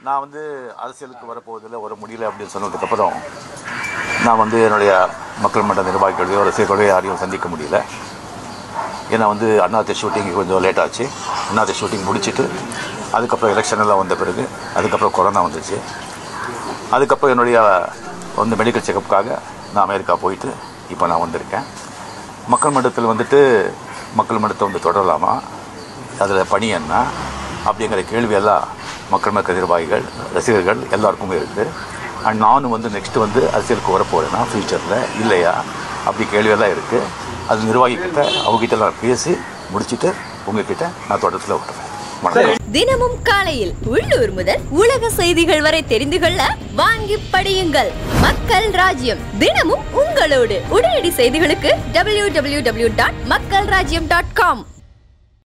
நான் வந்து அரசியலுக்கு வரப்போவதில்லை வர முடியல அப்படின்னு சொன்னதுக்கப்புறம் நான் வந்து என்னுடைய மக்கள் மன்ற நிர்வாகிகளையோ ரசிகர்களையோ யாரையும் சந்திக்க முடியல ஏன்னா வந்து அண்ணாத்த ஷூட்டிங் கொஞ்சம் லேட் ஆச்சு அண்ணாத்த ஷூட்டிங் முடிச்சிட்டு அதுக்கப்புறம் எலெக்ஷன் எல்லாம் வந்த பிறகு அதுக்கப்புறம் கொரோனா வந்துச்சு அதுக்கப்புறம் என்னுடைய வந்து மெடிக்கல் செக்கப்புக்காக நான் அமெரிக்கா போயிட்டு இப்போ நான் வந்திருக்கேன் மக்கள் மன்றத்தில் வந்துட்டு மக்கள் மன்றத்தை வந்து தொடரலாமா அதில் பணி என்ன அப்படிங்கிற கேள்வியெல்லாம் மக்கள் மன்ற நிர்வாகிகள் ரசிகர்கள் எல்லாருக்குமே இருக்குது அண்ட் நானும் வந்து நெக்ஸ்ட்டு வந்து அரசியலுக்கு வரப்போகிறேன்னா ஃப்யூச்சரில் இல்லையா அப்படி கேள்வியெல்லாம் இருக்குது அது நிர்வாகிக்கிட்ட அவங்ககிட்ட நான் பேசி முடிச்சுட்டு உங்ககிட்ட நான் தொடர்ச்சில் விட்டுறேன் வணக்கம் தினமும் காலையில் உள்ளூர் முதல் உலக செய்திகள் வரை தெரிந்து கொள்ள வாங்கி படியுங்கள் மக்கள் ராஜ்யம் தினமும் உங்களோடு உடனடி செய்திகளுக்கு www.மக்கள்ராஜ்யம்.com டாட் மக்கள் ராஜ்யம் டாட் காம்